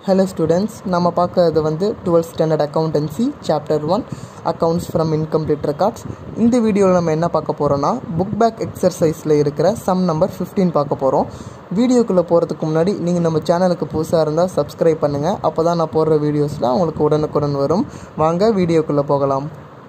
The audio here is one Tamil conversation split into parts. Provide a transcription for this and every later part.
ஹலோ ஸ்டூடெண்ட்ஸ் நம்ம பார்க்கறது வந்து twelfth standard accountancy chapter one accounts from incomplete records இந்த வீடியோவில் நம்ம என்ன பார்க்க போகிறோம்னா புக் பேக் எக்ஸசைஸில் இருக்கிற சம் நம்பர் ஃபிஃப்டீன் பார்க்க போகிறோம் வீடியோக்குள்ளே போகிறதுக்கு முன்னாடி நீங்கள் நம்ம சேனலுக்கு புதுசாக இருந்தால் சப்ஸ்கிரைப் பண்ணுங்கள் அப்போ தான் நான் போடுற வீடியோஸில் உங்களுக்கு உடனுக்குடன் வரும் வாங்க வீடியோக்குள்ளே போகலாம்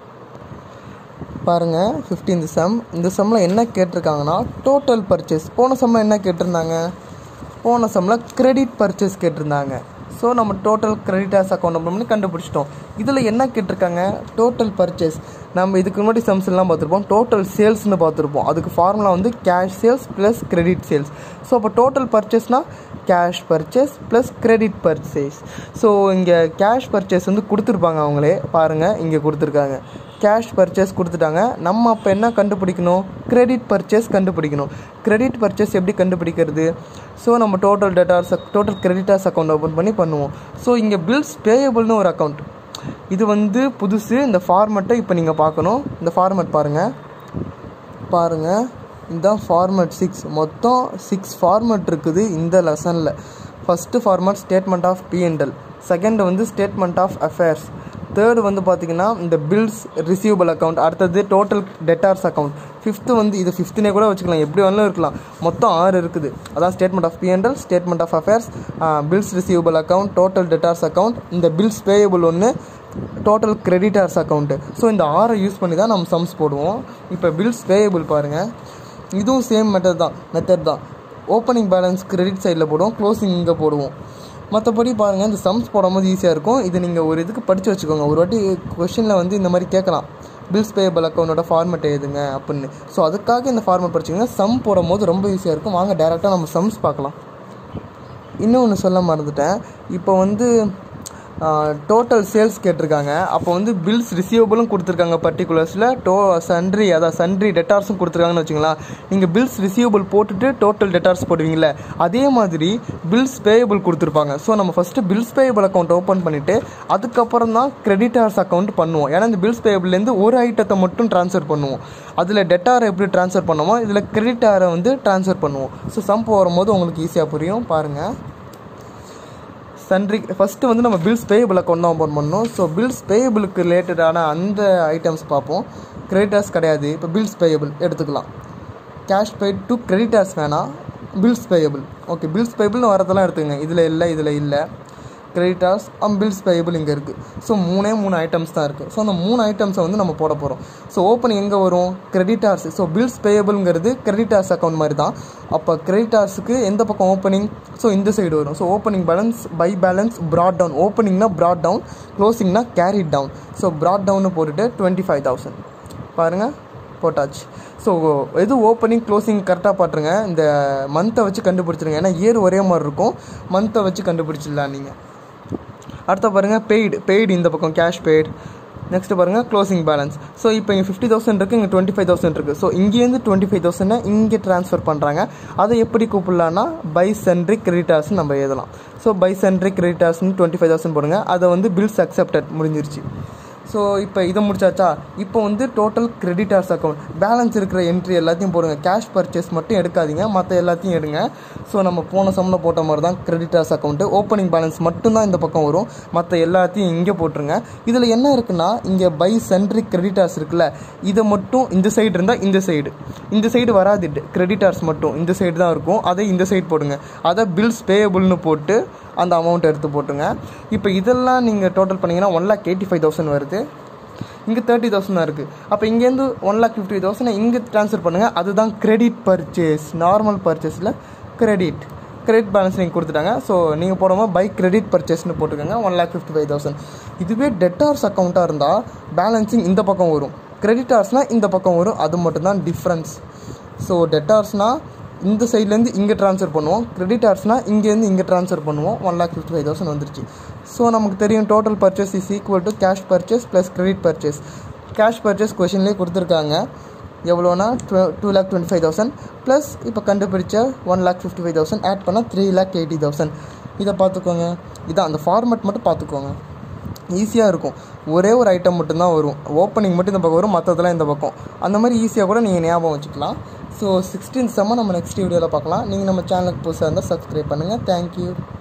பாருங்கள் ஃபிஃப்டீன்த் சம் இந்த சம்மில் என்ன கேட்டிருக்காங்கன்னா டோட்டல் பர்ச்சேஸ் போன சம்மில் என்ன கேட்டிருந்தாங்க போன சம்மில் கிரெடிட் பர்ச்சேஸ் கேட்டிருந்தாங்க ஸோ நம்ம டோட்டல் கிரெடிட்டர்ஸ் அக்கௌண்ட் நம்பர் பண்ணி கண்டுபிடிச்சிட்டோம் இதில் என்ன கேட்டிருக்காங்க டோட்டல் பர்ச்சேஸ் நம்ம இதுக்கு முன்னாடி சம்ஸ் எல்லாம் பார்த்துருப்போம் டோட்டல் சேல்ஸ்னு பார்த்துருப்போம் அதுக்கு ஃபார்முலா வந்து cash sales plus credit sales so அப்போ டோட்டல் பர்ச்சேஸ்னால் cash purchase plus credit purchase so இங்கே கேஷ் பர்ச்சேஸ் வந்து கொடுத்துருப்பாங்க அவங்களே பாருங்கள் இங்கே கொடுத்துருக்காங்க கேஷ் பர்ச்சேஸ் கொடுத்துட்டாங்க நம்ம அப்போ என்ன கண்டுபிடிக்கணும் கிரெடிட் பர்ச்சேஸ் கண்டுபிடிக்கணும் கிரெடிட் பர்ச்சேஸ் எப்படி கண்டுபிடிக்கிறது ஸோ நம்ம total datas total creditors account open பண்ணி பண்ணுவோம் ஸோ இங்கே பில்ஸ் பேயபிள்னு ஒரு அக்கௌண்ட் இது வந்து புதுசு இந்த ஃபார்மெட்டை இப்போ நீங்கள் பார்க்கணும் இந்த ஃபார்மெட் பாருங்கள் பாருங்கள் இதுதான் ஃபார்மெட் சிக்ஸ் மொத்தம் சிக்ஸ் ஃபார்மெட் இருக்குது இந்த லெசனில் first format statement of PNL second வந்து ஸ்டேட்மெண்ட் ஆஃப் அஃபேர்ஸ் தேர்டு வந்து பார்த்தீங்கன்னா இந்த பில்ஸ் ரிசீவபிள் அக்கௌண்ட் அடுத்தது டோட்டல் டெட்டார்ஸ் அக்கௌண்ட் ஃபிஃப்த்து வந்து இது ஃபிஃப்த்துனே கூட வச்சுக்கலாம் எப்படி வேணாலும் இருக்கலாம் மொத்தம் ஆறு இருக்குது அதான் statement of PNL statement of affairs bills receivable account total debtors account இந்த பில்ஸ் பேயபிள் ஒன்று டோட்டல் கிரெடிட்டார்ஸ் அக்கௌண்ட்டு ஸோ இந்த ஆறை யூஸ் பண்ணி தான் நம்ம சம்ஸ் போடுவோம் இப்போ பில்ஸ் பேயபிள் பாருங்கள் இதுவும் சேம் மெத்தட் தான் மெத்தட் தான் ஓப்பனிங் பேலன்ஸ் கிரெடிட் சைடில் போடுவோம் க்ளோசிங் இங்கே போடுவோம் மற்றபடி பாருங்கள் இந்த சம்ஸ் போடும்போது ஈஸியாக இருக்கும் இது நீங்கள் ஒரு இதுக்கு படித்து வச்சுக்கோங்க ஒரு வாட்டி கொஷினில் வந்து இந்த மாதிரி கேட்கலாம் பில்ஸ் பேயபிள் அக்கௌண்ட்டோட ஃபார்மெட் எதுங்க அப்படின்னு ஸோ அதுக்காக இந்த ஃபார்மெட் படிச்சிங்கன்னா சம் போடும்போது ரொம்ப ஈஸியாக இருக்கும் வாங்க டேரெக்டாக நம்ம சம்ஸ் பார்க்கலாம் இன்னொன்று சொல்ல மறந்துட்டேன் இப்போ வந்து டோட்டல் சேல்ஸ் கேட்டிருக்காங்க அப்போ வந்து பில்ஸ் ரிசீவபிளும் கொடுத்துருக்காங்க பர்டிகுலர்ஸில் டோ சன்ட்ரி அதான் சன்ட்ரி டெட்டார்ஸும் கொடுத்துருக்காங்கன்னு வச்சுங்களா நீங்கள் பில்ஸ் ரிசீவபிள் போட்டுட்டு டோட்டல் டெட்டார்ஸ் போடுவீங்களே அதே மாதிரி பில்ஸ் பேயபிள் கொடுத்துருப்பாங்க ஸோ நம்ம first bills payable account open பண்ணிவிட்டு அதுக்கப்புறம் தான் கிரெடிட்டார்ஸ் அக்கௌண்ட் பண்ணுவோம் ஏன்னா இந்த பில்ஸ் பேயபிள்லேருந்து ஒரு ஐட்டத்தை மட்டும் ட்ரான்ஸ்ஃபர் பண்ணுவோம் அதில் டெட்டாரை எப்படி ட்ரான்ஸ்ஃபர் பண்ணுவோமோ இதில் கிரெடிட்டாரை வந்து ட்ரான்ஸ்ஃபர் பண்ணுவோம் ஸோ சம் வரும்போது உங்களுக்கு ஈஸியாக புரியும் பாருங்கள் சன்ட்ரி ஃபஸ்ட்டு வந்து நம்ம பில்ஸ் பேயபிள் அக்கௌண்ட் தான் ஓப்பன் பண்ணணும் ஸோ பில்ஸ் பேயபிளுக்கு ரிலேட்டடான அந்த ஐட்டம்ஸ் பார்ப்போம் கிரெடிட்டர்ஸ் கிடையாது இப்போ பில்ஸ் பேயபிள் எடுத்துக்கலாம் கேஷ் பெய்ட் டு கிரெடிட்டர்ஸ் வேணாம் பில்ஸ் பேயபிள் ஓகே பில்ஸ் பேயபிள்னு வரதெல்லாம் எடுத்துங்க இதில் இல்லை இதில் இல்லை கிரெடிட்டார்ஸ் அம் பில்ஸ் பேயபிள் இங்கே இருக்குது ஸோ மூணே மூணு ஐட்டம்ஸ் தான் இருக்குது ஸோ அந்த மூணு ஐட்டம்ஸை வந்து நம்ம போட போகிறோம் ஸோ ஓப்பன் எங்கே வரும் கிரெடிட்டார்ஸ் ஸோ பில்ஸ் பேயபிள்ங்கிறது கிரெடிட்டார்ஸ் அக்கௌண்ட் மாதிரி தான் அப்போ கிரெடிட்டார்ஸுக்கு எந்த பக்கம் ஓப்பனிங் ஸோ இந்த சைடு வரும் so opening balance by balance brought down ஓப்பனிங்னா ப்ராட் டவுன் க்ளோசிங்னா கேரிட் டவுன் ஸோ ப்ராட் டவுன்னு போட்டுட்டு டுவெண்ட்டி ஃபைவ் தௌசண்ட் பாருங்கள் போட்டாச்சு ஸோ எது ஓப்பனிங் க்ளோசிங் கரெக்டாக பாட்டுருங்க இந்த மந்த்தை வச்சு கண்டுபிடிச்சிருங்க ஏன்னா இயர் ஒரே மாதிரி இருக்கும் மந்த்தை வச்சு கண்டுபிடிச்சிடலாம் நீங்கள் அடுத்த பாருங்கள் பெய்டு பெய்டு இந்த பக்கம் கேஷ் பெய்டு நெக்ஸ்ட் பாருங்கள் க்ளோசிங் பேலன்ஸ் ஸோ இப்போ இங்கே ஃபிஃப்டி தௌசண்ட் இருக்குது இங்கே டுவெண்ட்டி ஃபைவ் தௌசண்ட் இருக்குது ஸோ இங்கேருந்து டுவெண்ட்டி ஃபைவ் தௌசண்டை இங்கே ட்ரான்ஸ்ஃபர் பண்ணுறாங்க அதை எப்படி கூப்பிடலான்னா பை சென்ட்ரிக் கிரெடிட்டார்ஸ் நம்ம எழுதலாம் ஸோ பை சென்ட்ரிக் கிரெடிட்டார்ஸ்னு டுவெண்ட்டி ஃபைவ் தௌசண்ட் போடுங்க அதை வந்து பில்ஸ் அக்செப்டட் முடிஞ்சிருச்சு ஸோ இப்போ இதை முடிச்சாச்சா இப்போ வந்து டோட்டல் கிரெடிட்டார்ஸ் அக்கௌண்ட் பேலன்ஸ் இருக்கிற என்ட்ரி எல்லாத்தையும் போடுங்க கேஷ் பர்ச்சேஸ் மட்டும் எடுக்காதீங்க மற்ற எல்லாத்தையும் எடுங்க ஸோ நம்ம போன சம்மில் போட்ட மாதிரி தான் கிரெடிட்டார்ஸ் அக்கௌண்ட்டு ஓப்பனிங் பேலன்ஸ் மட்டும்தான் இந்த பக்கம் வரும் மற்ற எல்லாத்தையும் இங்கே போட்டுருங்க இதில் என்ன இருக்குன்னா இங்கே பை சென்ட்ரிக் கிரெடிட்டார்ஸ் இருக்குல்ல இதை மட்டும் இந்த சைடு இருந்தால் இந்த சைடு இந்த சைடு வராது கிரெடிட்டார்ஸ் மட்டும் இந்த சைடு தான் இருக்கும் அதை இந்த சைடு போடுங்க அதை பில்ஸ் பேயபிள்னு போட்டு அந்த அமௌண்ட் எடுத்து போட்டுங்க இப்போ இதெல்லாம் நீங்கள் டோட்டல் பண்ணிங்கன்னா one lakh eighty five thousand வருது இங்கே தேர்ட்டி தௌசண்ட் தான் இருக்குது அப்போ இங்கேருந்து ஒன் லேக் ஃபிஃப்டி தௌசண்ட் இங்கே ட்ரான்ஸ்ஃபர் பண்ணுங்கள் அதுதான் கிரெடிட் பர்ச்சேஸ் நார்மல் பர்ச்சேஸில் கிரெடிட் கிரெடிட் பேலன்ஸ் நீங்கள் கொடுத்துட்டாங்க ஸோ நீங்கள் போடும்போது பை கிரெடிட் பர்ச்சேஸ்னு போட்டுக்கோங்க one lakh fifty five thousand இதுவே டெட்டார்ஸ் அக்கௌண்ட்டாக இருந்தால் பேலன்சிங் இந்த பக்கம் வரும் கிரெடிட்டார்ஸ்னால் இந்த பக்கம் வரும் அது மட்டும்தான் டிஃப்ரென்ஸ் ஸோ டெட்டார்ஸ்னால் இந்த சைட்லேருந்து இங்கே ட்ரான்ஸ்ஃபர் பண்ணுவோம் கிரெடிட்டார்ஸ்னால் இங்கேருந்து இங்கே ட்ரான்ஸ்ஃபர் பண்ணுவோம் one lakh fifty five thousand வந்துருச்சு ஸோ நமக்கு தெரியும் total purchase is equal to cash purchase plus credit purchase cash purchase கொஷின்லேயே கொடுத்துருக்காங்க எவ்வளோனா two two lakh twenty five thousand plus இப்போ கண்டுபிடிச்ச one lakh fifty five thousand add பண்ணால் த்ரீ லேக் எயிட்டி தௌசண்ட் இதை பார்த்துக்கோங்க இதான் அந்த ஃபார்மெட் மட்டும் பார்த்துக்கோங்க ஈஸியாக இருக்கும் ஒரே ஒரு ஐட்டம் மட்டும்தான் வரும் ஓப்பனிங் மட்டும் இந்த பக்கம் வரும் மற்றதெல்லாம் இந்த பக்கம் அந்த மாதிரி ஈஸியாக கூட நீங்கள் ஞாபகம் வச்சுக்கலாம் ஸோ சிக்ஸ்டீன் செம்ம நம்ம நெக்ஸ்ட் வீடியோவில் பார்க்கலாம் நீங்கள் நம்ம சேனலுக்கு புதுசாக இருந்தால் சப்ஸ்கிரைப் பண்ணுங்கள் தேங்க்யூ